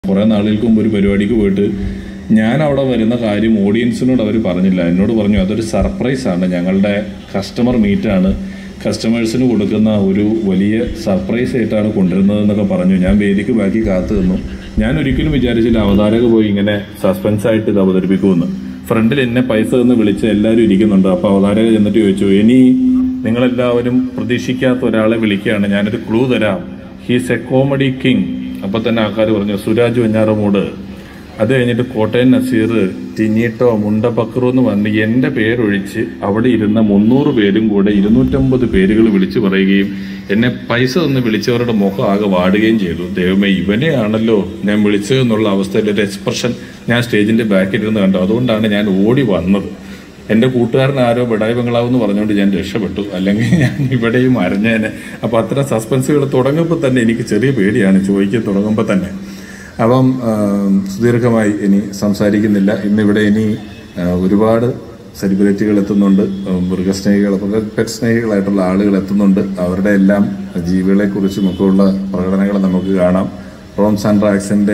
കുറേ നാളുകൾക്ക് മുമ്പ് ഒരു പരിപാടിക്ക് പോയിട്ട് ഞാൻ അവിടെ വരുന്ന കാര്യം ഓഡിയൻസിനോട് അവർ പറഞ്ഞില്ല എന്നോട് പറഞ്ഞു അതൊരു സർപ്രൈസ് ആണ് ഞങ്ങളുടെ കസ്റ്റമർ മീറ്റാണ് കസ്റ്റമേഴ്സിന് കൊടുക്കുന്ന ഒരു വലിയ സർപ്രൈസ് ആയിട്ടാണ് കൊണ്ടുവരുന്നതെന്നൊക്കെ പറഞ്ഞു ഞാൻ വേദിക്ക് ബാക്കി കാത്തു നിന്നു ഞാൻ ഒരിക്കലും വിചാരിച്ചില്ല അവതാരക പോയി ഇങ്ങനെ സസ്പെൻസ് ആയിട്ട് ഇത് അവതരിപ്പിക്കുമെന്ന് ഫ്രണ്ടിൽ എന്നെ പൈസ തന്ന് വിളിച്ച് എല്ലാവരും ഇരിക്കുന്നുണ്ട് അപ്പോൾ അവതാരക ചെന്നിട്ട് ചോദിച്ചു ഇനി നിങ്ങളെല്ലാവരും പ്രതീക്ഷിക്കാത്ത ഒരാളെ വിളിക്കുകയാണ് ഞാനൊരു ക്ലൂ തരാം ഹീസ് എ കോമഡി കിങ് അപ്പൊ തന്നെ ആൾക്കാർ പറഞ്ഞു സുരാജ് വെഞ്ഞാറമൂട് അത് കഴിഞ്ഞിട്ട് കോട്ടയം നസീർ ടിഞ്ഞീട്ടോ മുണ്ടപ്പക്രു എന്ന് പറഞ്ഞ് എന്റെ പേരൊഴിച്ച് അവിടെ ഇരുന്ന മുന്നൂറ് പേരും കൂടെ ഇരുന്നൂറ്റമ്പത് പേരുകൾ വിളിച്ചു പറയുകയും എന്നെ പൈസ തന്ന് വിളിച്ചവരുടെ മുഖം ആകെ വാടുകയും ചെയ്തു ദൈവമേ ഇവനെയാണല്ലോ ഞാൻ വിളിച്ചതെന്നുള്ള അവസ്ഥയിൽ ഒരു എക്സ്പ്രഷൻ ഞാൻ സ്റ്റേജിന്റെ ബാക്കിൽ ഇരുന്ന് കണ്ടു അതുകൊണ്ടാണ് ഞാൻ ഓടി വന്നത് എന്റെ കൂട്ടുകാരൻ ആരോ ബഡായി ബംഗ്ലാവ് എന്ന് പറഞ്ഞുകൊണ്ട് ഞാൻ രക്ഷപ്പെട്ടു അല്ലെങ്കിൽ ഞാൻ ഇവിടെയും അരഞ്ഞേനെ അപ്പൊ അത്തരം സസ്പെൻസുകൾ തുടങ്ങുമ്പോൾ തന്നെ എനിക്ക് ചെറിയ പേടിയാണ് ചോദിക്കാൻ തുടങ്ങുമ്പോൾ തന്നെ അപ്പം ആ, സുദീർഘമായി ഇനി സംസാരിക്കുന്നില്ല ഇന്നിവിടെ ഇനി ആ, ഒരുപാട് സെലിബ്രിറ്റികൾ എത്തുന്നുണ്ട് ആ, മൃഗസ്നേഹികൾ പെറ്റ് സ്നേഹികളായിട്ടുള്ള ആളുകൾ എത്തുന്നുണ്ട് അവരുടെ എല്ലാം ജീവികളെ കുറിച്ചും ഒക്കെ ഉള്ള പ്രകടനങ്ങൾ നമുക്ക് കാണാം റോം സാൻഡ്രാക്സിന്റെ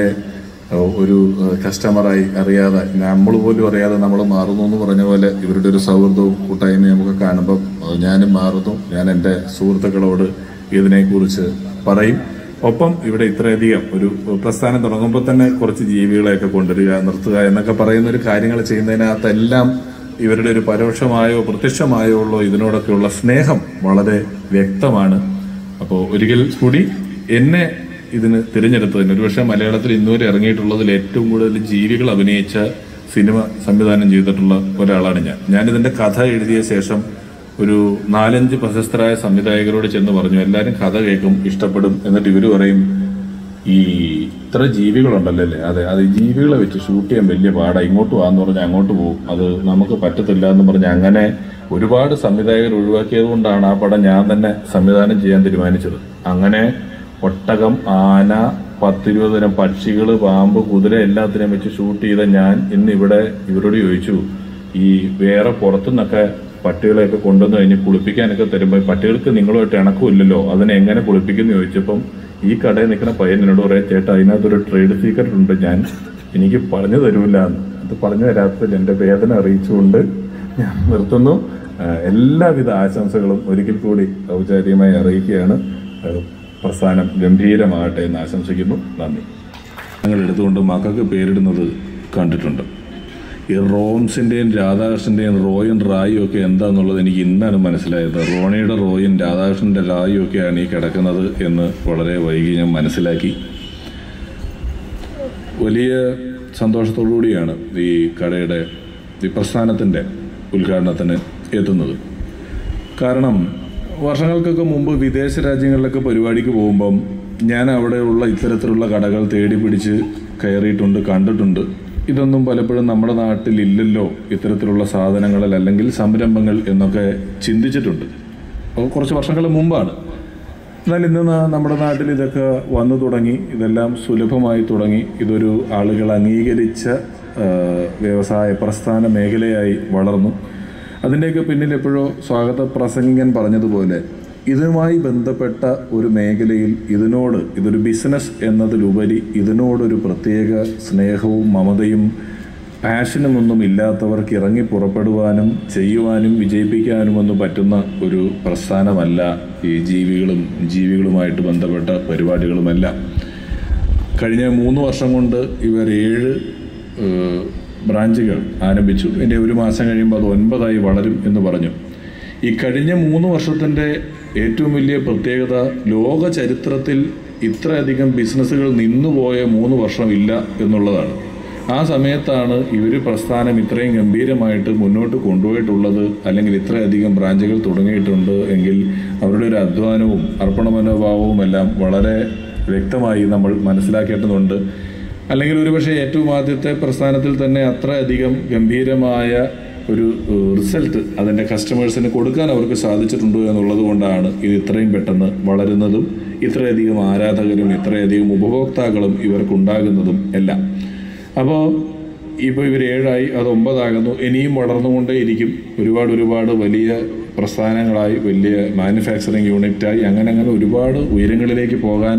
ഒരു കസ്റ്റമറായി അറിയാതെ നമ്മൾ പോലും അറിയാതെ നമ്മൾ മാറുന്നു എന്ന് പറഞ്ഞ പോലെ ഇവരുടെ ഒരു സൗഹൃദവും കൂട്ടായ്മയും നമുക്ക് കാണുമ്പോൾ ഞാനും മാറുന്നു ഞാൻ എൻ്റെ സുഹൃത്തുക്കളോട് ഇതിനെക്കുറിച്ച് പറയും ഒപ്പം ഇവിടെ ഇത്രയധികം ഒരു പ്രസ്ഥാനം തുടങ്ങുമ്പോൾ തന്നെ കുറച്ച് ജീവികളെയൊക്കെ കൊണ്ടുവരിക നിർത്തുക എന്നൊക്കെ പറയുന്ന ഒരു കാര്യങ്ങൾ ചെയ്യുന്നതിനകത്തെല്ലാം ഇവരുടെ ഒരു പരോക്ഷമായോ പ്രത്യക്ഷമായോ ഉള്ള ഇതിനോടൊക്കെയുള്ള സ്നേഹം വളരെ വ്യക്തമാണ് അപ്പോൾ ഒരിക്കൽ കൂടി എന്നെ ഇതിന് തിരഞ്ഞെടുത്തതിന് ഒരുപക്ഷെ മലയാളത്തിൽ ഇന്നുവരെ ഇറങ്ങിയിട്ടുള്ളതിൽ ഏറ്റവും കൂടുതൽ ജീവികൾ അഭിനയിച്ച സിനിമ സംവിധാനം ചെയ്തിട്ടുള്ള ഒരാളാണ് ഞാൻ ഞാനിതിന്റെ കഥ എഴുതിയ ശേഷം ഒരു നാലഞ്ച് പ്രശസ്തരായ സംവിധായകരോട് ചെന്ന് പറഞ്ഞു എല്ലാവരും കഥ കേൾക്കും ഇഷ്ടപ്പെടും എന്നിട്ട് ഇവര് പറയും ഈ ഇത്ര ജീവികളുണ്ടല്ലോ അല്ലേ അതെ അത് ഈ ജീവികളെ വെച്ച് ഷൂട്ട് ചെയ്യാൻ വലിയ പാടാ ഇങ്ങോട്ട് വാന്ന് പറഞ്ഞാൽ അങ്ങോട്ട് പോകും അത് നമുക്ക് പറ്റത്തില്ല എന്ന് പറഞ്ഞ് അങ്ങനെ ഒരുപാട് സംവിധായകർ ഒഴിവാക്കിയത് കൊണ്ടാണ് ആ പടം ഞാൻ തന്നെ സംവിധാനം ചെയ്യാൻ തീരുമാനിച്ചത് അങ്ങനെ ഒട്ടകം ആന പത്തിരുപത് തരം പക്ഷികൾ പാമ്പ് കുതിര എല്ലാത്തിനെയും വെച്ച് ഷൂട്ട് ചെയ്ത ഞാൻ ഇന്ന് ഇവിടെ ഇവരോട് ചോദിച്ചു ഈ വേറെ പുറത്തുനിന്നൊക്കെ പട്ടികളെയൊക്കെ കൊണ്ടുവന്ന് കഴിഞ്ഞ് കുളിപ്പിക്കാനൊക്കെ തരുമ്പോൾ പട്ടികൾക്ക് നിങ്ങളുമായിട്ട് ഇണക്കമില്ലല്ലോ അതിനെ എങ്ങനെ കുളിപ്പിക്കുന്നു ചോദിച്ചപ്പം ഈ കടയിൽ നിൽക്കുന്ന പയ്യൻ എന്നോട് പറയാം ചേട്ടാ അതിനകത്തൊരു ട്രേഡ് സീക്രട്ട് ഉണ്ട് ഞാൻ എനിക്ക് പറഞ്ഞു തരൂല എന്ന് അത് പറഞ്ഞു തരാത്തതിൽ എന്റെ വേദന അറിയിച്ചുകൊണ്ട് ഞാൻ നിർത്തുന്നു ആ, എല്ലാവിധ ആശംസകളും ഒരിക്കൽ കൂടി ഔപചാരികമായി അറിയിക്കുകയാണ് ആ, പ്രസ്ഥാനം ഗംഭീരമാകട്ടെ എന്ന് ആശംസിക്കുന്നു നന്ദി ഞങ്ങൾ എടുത്തുകൊണ്ട് മക്കൾക്ക് പേരിടുന്നത് കണ്ടിട്ടുണ്ട് ഈ റോംസിന്റെയും രാധാകൃഷ്ണന്റെയും റോയും റായും ഒക്കെ എന്താന്നുള്ളത് എനിക്ക് ഇന്നാണ് മനസ്സിലായത് റോണിയുടെ റോയും രാധാകൃഷ്ണന്റെ റായും ഒക്കെയാണ് ഈ കിടക്കുന്നത് എന്ന് വളരെ വൈകി ഞാൻ മനസ്സിലാക്കി വലിയ സന്തോഷത്തോടു കൂടിയാണ് ഈ കടയുടെ ഈ പ്രസ്ഥാനത്തിൻ്റെ ഉദ്ഘാടനത്തിന് എത്തുന്നത് കാരണം വർഷങ്ങൾക്കൊക്കെ മുമ്പ് വിദേശ രാജ്യങ്ങളിലൊക്കെ പരിപാടിക്ക് പോകുമ്പം ഞാൻ അവിടെയുള്ള ഇത്തരത്തിലുള്ള കടകൾ തേടി പിടിച്ച് കയറിയിട്ടുണ്ട് കണ്ടിട്ടുണ്ട് ഇതൊന്നും പലപ്പോഴും നമ്മുടെ നാട്ടിൽ ഇല്ലല്ലോ ഇത്തരത്തിലുള്ള സാധനങ്ങളിൽ അല്ലെങ്കിൽ സംരംഭങ്ങൾ എന്നൊക്കെ ചിന്തിച്ചിട്ടുണ്ട് അപ്പോൾ കുറച്ച് വർഷങ്ങൾ മുമ്പാണ് എന്നാൽ ഇന്ന് ന- നമ്മുടെ നാട്ടിൽ ഇതൊക്കെ വന്നു തുടങ്ങി ഇതെല്ലാം സുലഭമായി തുടങ്ങി ഇതൊരു ആളുകൾ അംഗീകരിച്ച ആ, വ്യവസായ പ്രസ്ഥാന മേഖലയായി വളർന്നു അതിൻ്റെയൊക്കെ പിന്നിൽ എപ്പോഴോ സ്വാഗത പ്രസംഗികൻ പറഞ്ഞതുപോലെ ഇതുമായി ബന്ധപ്പെട്ട ഒരു മേഖലയിൽ ഇതിനോട് ഇതൊരു ബിസിനസ് എന്നതിലുപരി ഇതിനോടൊരു പ്രത്യേക സ്നേഹവും മമതയും പാഷനുമൊന്നും ഇല്ലാത്തവർക്ക് ഇറങ്ങി പുറപ്പെടുവാനും ചെയ്യുവാനും വിജയിപ്പിക്കാനുമൊന്നും പറ്റുന്ന ഒരു പ്രസ്ഥാനമല്ല ഈ ജീവികളും ജീവികളുമായിട്ട് ബന്ധപ്പെട്ട പരിപാടികളുമെല്ലാം കഴിഞ്ഞ മൂന്ന് വർഷം കൊണ്ട് ഇവർ ഏഴ് ഏഹ്, ബ്രാഞ്ചുകൾ ആരംഭിച്ചു ഇതിൻ്റെ ഒരു മാസം കഴിയുമ്പോൾ അത് ഒൻപതായി വളരും എന്ന് പറഞ്ഞു ഈ കഴിഞ്ഞ മൂന്ന് വർഷത്തിൻ്റെ ഏറ്റവും വലിയ പ്രത്യേകത ലോക ചരിത്രത്തിൽ ഇത്രയധികം ബിസിനസ്സുകൾ നിന്നുപോയ മൂന്ന് വർഷം ഇല്ല എന്നുള്ളതാണ് ആ സമയത്താണ് ഇവർ പ്രസ്ഥാനം ഇത്രയും ഗംഭീരമായിട്ട് മുന്നോട്ട് കൊണ്ടുപോയിട്ടുള്ളത് അല്ലെങ്കിൽ ഇത്രയധികം ബ്രാഞ്ചുകൾ തുടങ്ങിയിട്ടുണ്ട് എങ്കിൽ അവരുടെ ഒരു അധ്വാനവും അർപ്പണ മനോഭാവവും എല്ലാം വളരെ വ്യക്തമായി നമ്മൾ മനസ്സിലാക്കേണ്ടതുണ്ട് അല്ലെങ്കിൽ ഒരുപക്ഷെ ഏറ്റവും ആദ്യത്തെ പ്രസ്ഥാനത്തിൽ തന്നെ അത്രയധികം ഗംഭീരമായ ഒരു റിസൾട്ട് അതിൻ്റെ കസ്റ്റമേഴ്സിന് കൊടുക്കാൻ അവർക്ക് സാധിച്ചിട്ടുണ്ട് എന്നുള്ളത് കൊണ്ടാണ് ഇത് ഇത്രയും പെട്ടെന്ന് വളരുന്നതും ഇത്രയധികം ആരാധകരും ഇത്രയധികം ഉപഭോക്താക്കളും ഇവർക്കുണ്ടാകുന്നതും എല്ലാം അപ്പോൾ ഇപ്പോൾ ഇവർ ഏഴായി അത് ഒമ്പതാകുന്നു ഇനിയും വളർന്നുകൊണ്ടേയിരിക്കും ഒരുപാട് ഒരുപാട് വലിയ പ്രസ്ഥാനങ്ങളായി വലിയ മാനുഫാക്ചറിങ് യൂണിറ്റായി അങ്ങനെ അങ്ങനെ ഒരുപാട് ഉയരങ്ങളിലേക്ക് പോകാൻ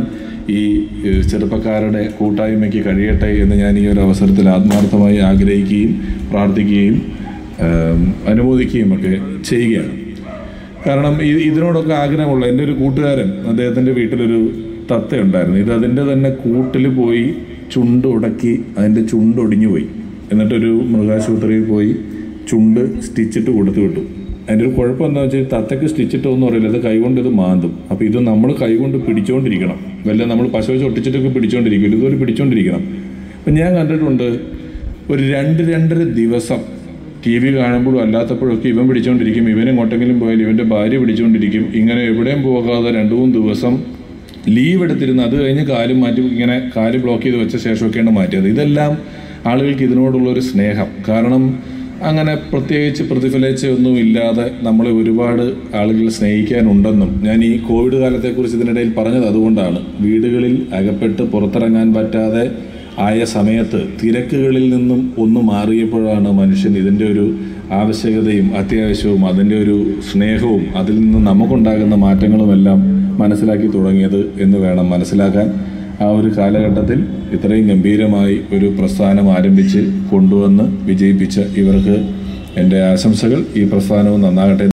ഈ ഏഹ്, ചെറുപ്പക്കാരുടെ കൂട്ടായ്മയ്ക്ക് കഴിയട്ടെ എന്ന് ഞാൻ ഈ ഒരു അവസരത്തിൽ ആത്മാർത്ഥമായി ആഗ്രഹിക്കുകയും പ്രാർത്ഥിക്കുകയും ഏം, അനുമോദിക്കുകയും ഒക്കെ ചെയ്യുകയാണ് കാരണം ഈ- ഇതിനോടൊക്കെ ആഗ്രഹമുള്ള എൻ്റെ ഒരു കൂട്ടുകാരൻ അദ്ദേഹത്തിൻ്റെ വീട്ടിലൊരു തത്തയുണ്ടായിരുന്നു ഇത് അതിൻ്റെ തന്നെ കൂട്ടിൽ പോയി ചുണ്ട് ഉടക്കി അതിൻ്റെ ചുണ്ട് ഒടിഞ്ഞു പോയി എന്നിട്ടൊരു മൃഗാശുപത്രിയിൽ പോയി ചുണ്ട് സ്റ്റിച്ചിട്ട് കൊടുത്തു വിട്ടു അതിൻ്റെ ഒരു കുഴപ്പം എന്താ വെച്ചാൽ തത്തയ്ക്ക് സ്റ്റിച്ചിട്ടൊന്നും അറിയില്ല ഇത് കൈകൊണ്ട് ഇത് മാന്തും അപ്പോൾ ഇത് നമ്മൾ കൈകൊണ്ട് പിടിച്ചുകൊണ്ടിരിക്കണം വല്ല നമ്മൾ പശു വെച്ച് ഒട്ടിച്ചിട്ടൊക്കെ പിടിച്ചുകൊണ്ടിരിക്കും ഇതുപോലെ പിടിച്ചുകൊണ്ടിരിക്കണം അപ്പം ഞാൻ കണ്ടിട്ടുണ്ട് ഒരു രണ്ട് രണ്ടര ദിവസം ടി വി കാണുമ്പോഴും അല്ലാത്തപ്പോഴൊക്കെ ഇവൻ പിടിച്ചുകൊണ്ടിരിക്കും ഇവൻ എങ്ങോട്ടെങ്കിലും പോയാൽ ഇവൻ്റെ ഭാര്യ പിടിച്ചുകൊണ്ടിരിക്കും ഇങ്ങനെ എവിടെയും പോകാതെ രണ്ട് മൂന്ന് ദിവസം ലീവ് എടുത്തിരുന്ന് അത് കഴിഞ്ഞ് കാല് മാറ്റി ഇങ്ങനെ കാല് ബ്ലോക്ക് ചെയ്ത് വെച്ച ശേഷമൊക്കെയാണ് മാറ്റിയത് ഇതെല്ലാം ആളുകൾക്ക് ഇതിനോടുള്ള ഒരു സ്നേഹം കാരണം അങ്ങനെ പ്രത്യേകിച്ച് പ്രതിഫലിച്ച് ഒന്നും ഇല്ലാതെ നമ്മളെ ഒരുപാട് ആളുകൾ സ്നേഹിക്കാനുണ്ടെന്നും ഞാൻ ഈ കോവിഡ് കാലത്തെക്കുറിച്ച് ഇതിനിടയിൽ പറഞ്ഞത് അതുകൊണ്ടാണ് വീടുകളിൽ അകപ്പെട്ട് പുറത്തിറങ്ങാൻ പറ്റാതെ ആയ സമയത്ത് തിരക്കുകളിൽ നിന്നും ഒന്ന് മാറിയപ്പോഴാണ് മനുഷ്യൻ ഇതിൻ്റെ ഒരു ആവശ്യകതയും അത്യാവശ്യവും അതിൻ്റെ ഒരു സ്നേഹവും അതിൽ നിന്ന് നമുക്കുണ്ടാകുന്ന മാറ്റങ്ങളുമെല്ലാം മനസ്സിലാക്കി തുടങ്ങിയത് എന്ന് വേണം മനസ്സിലാക്കാൻ ആ ഒരു കാലഘട്ടത്തിൽ ഇത്രയും ഗംഭീരമായി ഒരു പ്രസ്ഥാനം ആരംഭിച്ച് കൊണ്ടുവന്ന് വിജയിപ്പിച്ച ഇവർക്ക് എൻ്റെ ആശംസകൾ ഈ പ്രസ്ഥാനവും നന്നാകട്ടെ